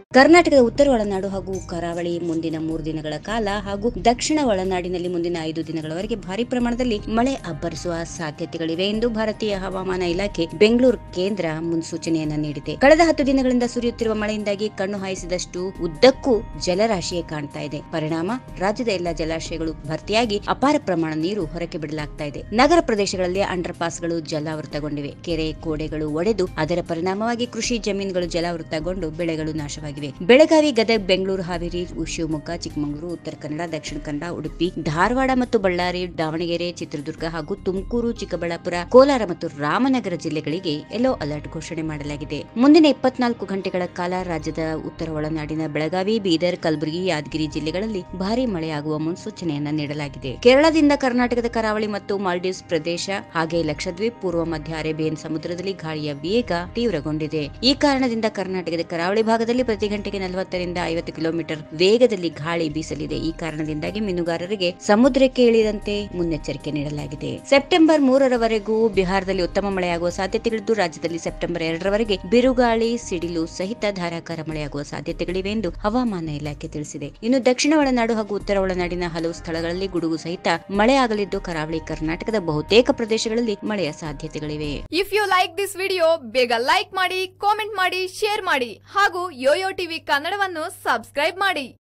ಕರ್ನಾಟಕದ ಉತ್ತರ ಒಳನಾಡು ಹಾಗೂ ಕರಾವಳಿ ಮುಂದಿನ ಮೂರು ದಿನಗಳ ಕಾಲ ಹಾಗೂ ದಕ್ಷಿಣ ಒಳನಾಡಿನಲ್ಲಿ ಮುಂದಿನ ಐದು ದಿನಗಳವರೆಗೆ ಭಾರಿ ಪ್ರಮಾಣದಲ್ಲಿ ಮಳೆ ಅಬ್ಬರಿಸುವ ಸಾಧ್ಯತೆಗಳಿವೆ ಎಂದು ಭಾರತೀಯ ಹವಾಮಾನ ಇಲಾಖೆ ಬೆಂಗಳೂರು ಕೇಂದ್ರ ಮುನ್ಸೂಚನೆಯನ್ನ ನೀಡಿದೆ ಕಳೆದ ಹತ್ತು ದಿನಗಳಿಂದ ಸುರಿಯುತ್ತಿರುವ ಮಳೆಯಿಂದಾಗಿ ಕಣ್ಣು ಹಾಯಿಸಿದಷ್ಟು ಉದ್ದಕ್ಕೂ ಜಲರಾಶಿಯೇ ಕಾಣ್ತಾ ಇದೆ ಪರಿಣಾಮ ರಾಜ್ಯದ ಎಲ್ಲಾ ಜಲಾಶಯಗಳು ಭರ್ತಿಯಾಗಿ ಅಪಾರ ಪ್ರಮಾಣ ನೀರು ಹೊರಕ್ಕೆ ಬಿಡಲಾಗ್ತಾ ಇದೆ ನಗರ ಪ್ರದೇಶಗಳಲ್ಲಿ ಅಂಡರ್ ಪಾಸ್ಗಳು ಜಲಾವೃತಗೊಂಡಿವೆ ಕೆರೆ ಕೋಡೆಗಳು ಒಡೆದು ಅದರ ಪರಿಣಾಮವಾಗಿ ಕೃಷಿ ಜಮೀನುಗಳು ಜಲಾವೃತಗೊಂಡು ಬೆಳೆಗಳು ನಾಶವಾಗಿವೆ ಬೆಳಗಾವಿ ಗದಗ ಬೆಂಗಳೂರು ಹಾವೇರಿ ಶಿವಮೊಗ್ಗ ಚಿಕ್ಕಮಗಳೂರು ಉತ್ತರ ಕನ್ನಡ ದಕ್ಷಿಣ ಕನ್ನಡ ಉಡುಪಿ ಧಾರವಾಡ ಮತ್ತು ಬಳ್ಳಾರಿ ದಾವಣಗೆರೆ ಚಿತ್ರದುರ್ಗ ಹಾಗೂ ತುಮಕೂರು ಚಿಕ್ಕಬಳ್ಳಾಪುರ ಕೋಲಾರ ಮತ್ತು ರಾಮನಗರ ಜಿಲ್ಲೆಗಳಿಗೆ ಯೆಲ್ಲೋ ಅಲರ್ಟ್ ಘೋಷಣೆ ಮಾಡಲಾಗಿದೆ ಮುಂದಿನ ಇಪ್ಪತ್ನಾಲ್ಕು ಗಂಟೆಗಳ ಕಾಲ ರಾಜ್ಯದ ಉತ್ತರ ಒಳನಾಡಿನ ಬೆಳಗಾವಿ ಬೀದರ್ ಕಲಬುರಗಿ ಯಾದಗಿರಿ ಜಿಲ್ಲೆಗಳಲ್ಲಿ ಭಾರಿ ಮಳೆಯಾಗುವ ಮುನ್ಸೂಚನೆಯನ್ನ ನೀಡಲಾಗಿದೆ ಕೇರಳದಿಂದ ಕರ್ನಾಟಕದ ಕರಾವಳಿ ಮತ್ತು ಮಾಲ್ಡೀವ್ಸ್ ಪ್ರದೇಶ ಹಾಗೆ ಲಕ್ಷದ್ವೀಪ್ ಪೂರ್ವ ಮಧ್ಯ ಅರೇಬಿಯನ್ ಸಮುದ್ರದಲ್ಲಿ ಗಾಳಿಯ ವೇಗ ತೀವ್ರಗೊಂಡಿದೆ ಈ ಕಾರಣದಿಂದ ಕರ್ನಾಟಕದ ಕರಾವಳಿ ಭಾಗದಲ್ಲಿ ಪ್ರತಿ ಗಂಟೆಗೆ ನಲವತ್ತರಿಂದ ಐವತ್ತು ಕಿಲೋಮೀಟರ್ ವೇಗದಲ್ಲಿ ಗಾಳಿ ಬೀಸಲಿದೆ ಈ ಕಾರಣದಿಂದಾಗಿ ಮೀನುಗಾರರಿಗೆ ಸಮುದ್ರಕ್ಕೆ ಇಳಿದಂತೆ ಮುನ್ನೆಚ್ಚರಿಕೆ ನೀಡಲಾಗಿದೆ ಸೆಪ್ಟೆಂಬರ್ ಮೂರರವರೆಗೂ ಬಿಹಾರದಲ್ಲಿ ಉತ್ತಮ ಮಳೆಯಾಗುವ ಸಾಧ್ಯತೆಗಳಿದ್ದು ರಾಜ್ಯದಲ್ಲಿ ಸೆಪ್ಟೆಂಬರ್ ಎರಡರವರೆಗೆ ಬಿರುಗಾಳಿ ಸಿಡಿಲು ಸಹಿತ ಧಾರಾಕಾರ ಮಳೆಯಾಗುವ ಸಾಧ್ಯತೆಗಳಿವೆ ಎಂದು ಹವಾಮಾನ ಇಲಾಖೆ ತಿಳಿಸಿದೆ ಇನ್ನು ದಕ್ಷಿಣ ಒಳನಾಡು ಹಾಗೂ ಉತ್ತರ ಒಳನಾಡಿನ ಹಲವು ಸ್ಥಳಗಳಲ್ಲಿ ಗುಡುಗು ಸಹಿತ ಮಳೆಯಾಗಲಿದ್ದು ಕರಾವಳಿ ಕರ್ನಾಟಕದ ಬಹುತೇಕ ಪ್ರದೇಶಗಳಲ್ಲಿ ಮಳೆಯ ಸಾಧ್ಯತೆಗಳಿವೆ if you like this video ಬೇಗ ಲೈಕ್ ಮಾಡಿ ಕಾಮೆಂಟ್ ಮಾಡಿ ಶೇರ್ ಮಾಡಿ ಹಾಗೂ ಯೋಯೋ ಟಿವಿ ಕನ್ನಡವನ್ನು ಸಬ್ಸ್ಕ್ರೈಬ್ ಮಾಡಿ